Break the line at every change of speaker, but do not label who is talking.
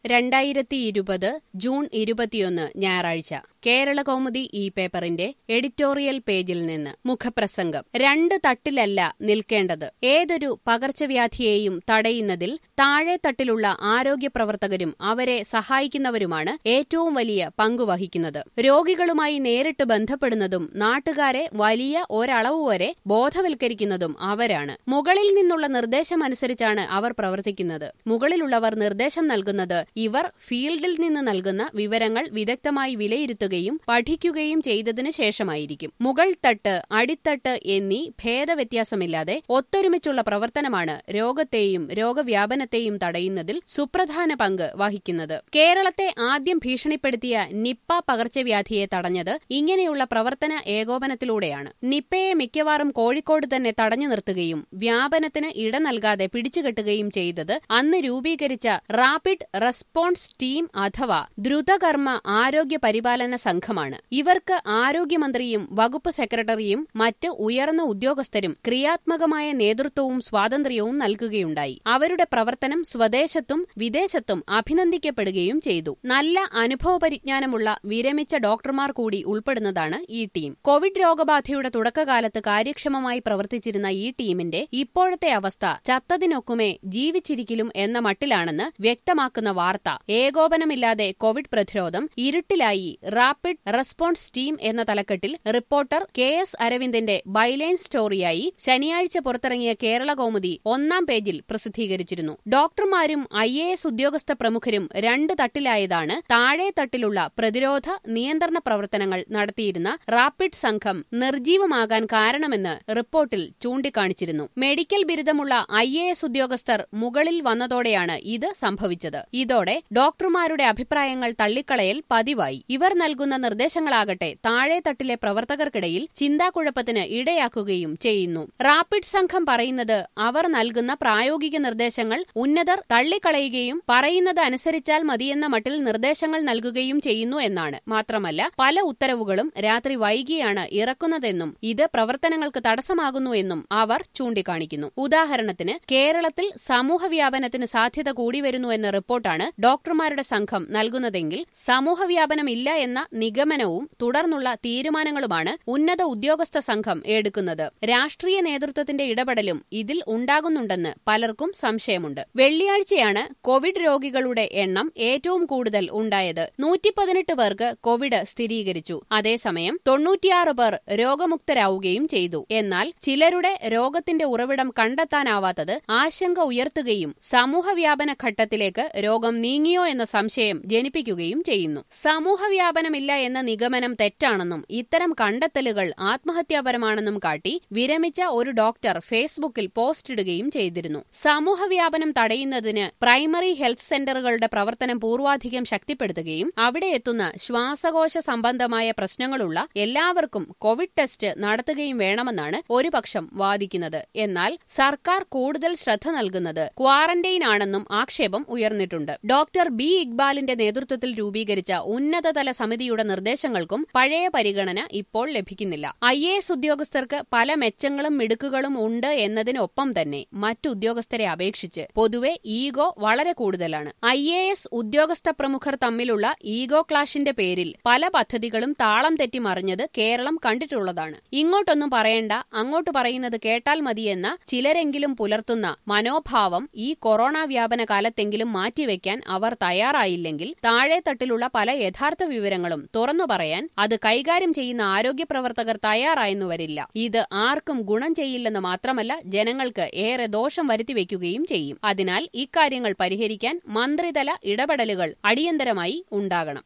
രണ്ടായിരത്തി ഇരുപത് ജൂൺ ഇരുപത്തിയൊന്ന് ഞായറാഴ്ച കേരള കൗമുദി ഈ പേപ്പറിന്റെ എഡിറ്റോറിയൽ പേജിൽ നിന്ന് മുഖപ്രസംഗം രണ്ട് തട്ടിലല്ല നിൽക്കേണ്ടത് ഏതൊരു പകർച്ചവ്യാധിയെയും തടയുന്നതിൽ താഴെ തട്ടിലുള്ള ആരോഗ്യ പ്രവർത്തകരും അവരെ സഹായിക്കുന്നവരുമാണ് ഏറ്റവും വലിയ പങ്കുവഹിക്കുന്നത് രോഗികളുമായി നേരിട്ട് ബന്ധപ്പെടുന്നതും നാട്ടുകാരെ വലിയ ഒരളവ് വരെ ബോധവൽക്കരിക്കുന്നതും അവരാണ് മുകളിൽ നിന്നുള്ള നിർദ്ദേശമനുസരിച്ചാണ് അവർ പ്രവർത്തിക്കുന്നത് മുകളിലുള്ളവർ നിർദ്ദേശം നൽകുന്നത് ഇവർ ഫീൽഡിൽ നിന്ന് നൽകുന്ന വിവരങ്ങൾ വിദഗ്ധമായി വിലയിരുത്തുകയും പഠിക്കുകയും ചെയ്തതിനു ശേഷമായിരിക്കും മുകൾ തട്ട് അടിത്തട്ട് എന്നീ ഭേദവ്യത്യാസമില്ലാതെ ഒത്തൊരുമിച്ചുള്ള പ്രവർത്തനമാണ് രോഗത്തെയും രോഗവ്യാപനത്തെയും തടയുന്നതിൽ സുപ്രധാന പങ്ക് വഹിക്കുന്നത് കേരളത്തെ ആദ്യം ഭീഷണിപ്പെടുത്തിയ നിപ്പ പകർച്ചവ്യാധിയെ തടഞ്ഞത് ഇങ്ങനെയുള്ള പ്രവർത്തന ഏകോപനത്തിലൂടെയാണ് നിപ്പയെ മിക്കവാറും കോഴിക്കോട് തന്നെ തടഞ്ഞു നിർത്തുകയും വ്യാപനത്തിന് ഇട നൽകാതെ പിടിച്ചുകെട്ടുകയും ചെയ്തത് അന്ന് രൂപീകരിച്ച റാപ്പിഡ് റെസ്പോൺസ് ടീം അഥവാ ദ്രുതകർമ്മ ആരോഗ്യ പരിപാലന സംഘമാണ് ഇവർക്ക് ആരോഗ്യമന്ത്രിയും വകുപ്പ് സെക്രട്ടറിയും മറ്റ് ഉയർന്ന ഉദ്യോഗസ്ഥരും ക്രിയാത്മകമായ നേതൃത്വവും സ്വാതന്ത്ര്യവും നൽകുകയുണ്ടായി അവരുടെ പ്രവർത്തനം സ്വദേശത്തും വിദേശത്തും അഭിനന്ദിക്കപ്പെടുകയും ചെയ്തു നല്ല അനുഭവപരിജ്ഞാനമുള്ള വിരമിച്ച ഡോക്ടർമാർ കൂടി ഉൾപ്പെടുന്നതാണ് ഈ ടീം കോവിഡ് രോഗബാധയുടെ തുടക്കകാലത്ത് കാര്യക്ഷമമായി പ്രവർത്തിച്ചിരുന്ന ഈ ടീമിന്റെ ഇപ്പോഴത്തെ അവസ്ഥ ചത്തതിനൊക്കുമേ ജീവിച്ചിരിക്കലും എന്ന മട്ടിലാണെന്ന് വ്യക്തമാക്കുന്ന വാർത്ത ഏകോപനമില്ലാതെ കോവിഡ് പ്രതിരോധം ഇരുട്ടിലായി റാപ്പിഡ് റെസ്പോൺസ് ടീം എന്ന തലക്കെട്ടിൽ റിപ്പോർട്ടർ കെ എസ് അരവിന്ദന്റെ ബൈലൈൻ സ്റ്റോറിയായി ശനിയാഴ്ച പുറത്തിറങ്ങിയ കേരള കൗമുദി ഒന്നാം പേജിൽ പ്രസിദ്ധീകരിച്ചിരുന്നു ഡോക്ടർമാരും ഐ എ എസ് ഉദ്യോഗസ്ഥ പ്രമുഖരും രണ്ട് തട്ടിലായതാണ് താഴെ തട്ടിലുള്ള പ്രതിരോധ നിയന്ത്രണ പ്രവർത്തനങ്ങൾ നടത്തിയിരുന്ന റാപ്പിഡ് സംഘം നിർജീവമാകാൻ കാരണമെന്ന് റിപ്പോർട്ടിൽ ചൂണ്ടിക്കാണിച്ചിരുന്നു മെഡിക്കൽ ബിരുദമുള്ള ഐ എ എസ് ഉദ്യോഗസ്ഥർ മുകളിൽ വന്നതോടെയാണ് ഇത് സംഭവിച്ചത് ഇതോടെ ഡോക്ടർമാരുടെ അഭിപ്രായങ്ങൾ തള്ളിക്കളയൽ പതിവായി ഇവർ നൽകുന്ന നിർദ്ദേശങ്ങളാകട്ടെ താഴെ തട്ടിലെ പ്രവർത്തകർക്കിടയിൽ ചിന്താക്കുഴപ്പത്തിന് ഇടയാക്കുകയും ചെയ്യുന്നു റാപ്പിഡ് സംഘം പറയുന്നത് അവർ നൽകുന്ന പ്രായോഗിക നിർദ്ദേശങ്ങൾ ഉന്നതർ തള്ളിക്കളയുകയും പറയുന്നത് അനുസരിച്ചാൽ മതിയെന്ന മട്ടിൽ നിർദ്ദേശങ്ങൾ നൽകുകയും ചെയ്യുന്നു എന്നാണ് മാത്രമല്ല പല ഉത്തരവുകളും രാത്രി വൈകിയാണ് ഇറക്കുന്നതെന്നും ഇത് പ്രവർത്തനങ്ങൾക്ക് തടസ്സമാകുന്നു എന്നും അവർ ചൂണ്ടിക്കാണിക്കുന്നു ഉദാഹരണത്തിന് കേരളത്തിൽ സമൂഹവ്യാപനത്തിന് സാധ്യത കൂടി വരുന്നു എന്ന റിപ്പോർട്ടാണ് ഡോക്ടർമാരുടെ സംഘം നൽകുന്നതെങ്കിൽ സമൂഹവ്യാപനമില്ല എന്ന നിഗമനവും തുടർന്നുള്ള തീരുമാനങ്ങളുമാണ് ഉന്നത ഉദ്യോഗസ്ഥ സംഘം എടുക്കുന്നത് രാഷ്ട്രീയ നേതൃത്വത്തിന്റെ ഇടപെടലും ഇതിൽ ഉണ്ടാകുന്നുണ്ടെന്ന് പലർക്കും സംശയമുണ്ട് വെള്ളിയാഴ്ചയാണ് കോവിഡ് രോഗികളുടെ എണ്ണം ഏറ്റവും കൂടുതൽ ഉണ്ടായത് നൂറ്റി പതിനെട്ട് പേർക്ക് കോവിഡ് സ്ഥിരീകരിച്ചു അതേസമയം തൊണ്ണൂറ്റിയാറ് പേർ രോഗമുക്തരാവുകയും ചെയ്തു എന്നാൽ ചിലരുടെ രോഗത്തിന്റെ ഉറവിടം കണ്ടെത്താനാവാത്തത് ആശങ്ക ഉയർത്തുകയും സമൂഹവ്യാപന ഘട്ടത്തിലേക്ക് രോഗം നീങ്ങിയോ എന്ന സംശയം ജനിപ്പിക്കുകയും ചെയ്യുന്നു സമൂഹവ്യാപനമില്ല എന്ന നിഗമനം തെറ്റാണെന്നും ഇത്തരം കണ്ടെത്തലുകൾ ആത്മഹത്യാപരമാണെന്നും കാട്ടി വിരമിച്ച ഒരു ഡോക്ടർ ഫേസ്ബുക്കിൽ പോസ്റ്റിടുകയും ചെയ്തിരുന്നു സമൂഹവ്യാപനം തടയുന്നതിന് പ്രൈമറി ഹെൽത്ത് സെന്ററുകളുടെ പ്രവർത്തനം പൂർവാധികം ശക്തിപ്പെടുത്തുകയും അവിടെ എത്തുന്ന ശ്വാസകോശ സംബന്ധമായ പ്രശ്നങ്ങളുള്ള എല്ലാവർക്കും കോവിഡ് ടെസ്റ്റ് നടത്തുകയും വേണമെന്നാണ് ഒരു പക്ഷം വാദിക്കുന്നത് എന്നാൽ സർക്കാർ കൂടുതൽ ശ്രദ്ധ നൽകുന്നത് ക്വാറന്റൈൻ ആണെന്നും ആക്ഷേപം ഉയർന്നിട്ടുണ്ട് ഡോക്ടർ ബി ഇക്ബാലിന്റെ നേതൃത്വത്തിൽ രൂപീകരിച്ച ഉന്നതതല സമിതിയുടെ നിർദ്ദേശങ്ങൾക്കും പഴയ പരിഗണന ഇപ്പോൾ ലഭിക്കുന്നില്ല ഐ എ എസ് ഉദ്യോഗസ്ഥർക്ക് പല മെച്ചങ്ങളും മിടുക്കുകളും ഉണ്ട് എന്നതിനൊപ്പം തന്നെ മറ്റു ഉദ്യോഗസ്ഥരെ അപേക്ഷിച്ച് പൊതുവെ ഈഗോ വളരെ കൂടുതലാണ് ഐ എ എസ് ഉദ്യോഗസ്ഥ പ്രമുഖർ തമ്മിലുള്ള ഈഗോ ക്ലാഷിന്റെ പേരിൽ പല പദ്ധതികളും താളം തെറ്റി മറിഞ്ഞത് കേരളം കണ്ടിട്ടുള്ളതാണ് ഇങ്ങോട്ടൊന്നും പറയണ്ട അങ്ങോട്ട് പറയുന്നത് കേട്ടാൽ മതിയെന്ന ചിലരെങ്കിലും പുലർത്തുന്ന മനോഭാവം ഈ കൊറോണ വ്യാപന കാലത്തെങ്കിലും മാറ്റിവെക്കാൻ അവർ തയ്യാറായില്ലെങ്കിൽ താഴെത്തട്ടിലുള്ള പല യഥാർത്ഥ വിവരങ്ങളും തുറന്നു പറയാൻ അത് കൈകാര്യം ചെയ്യുന്ന ആരോഗ്യ പ്രവർത്തകർ തയ്യാറായെന്നു വരില്ല ഇത് ആർക്കും ഗുണം ചെയ്യില്ലെന്ന് മാത്രമല്ല ജനങ്ങൾക്ക് ഏറെ ദോഷം വരുത്തിവെക്കുകയും ചെയ്യും അതിനാൽ ഇക്കാര്യങ്ങൾ പരിഹരിക്കാൻ മന്ത്രിതല ഇടപെടലുകൾ അടിയന്തരമായി ഉണ്ടാകണം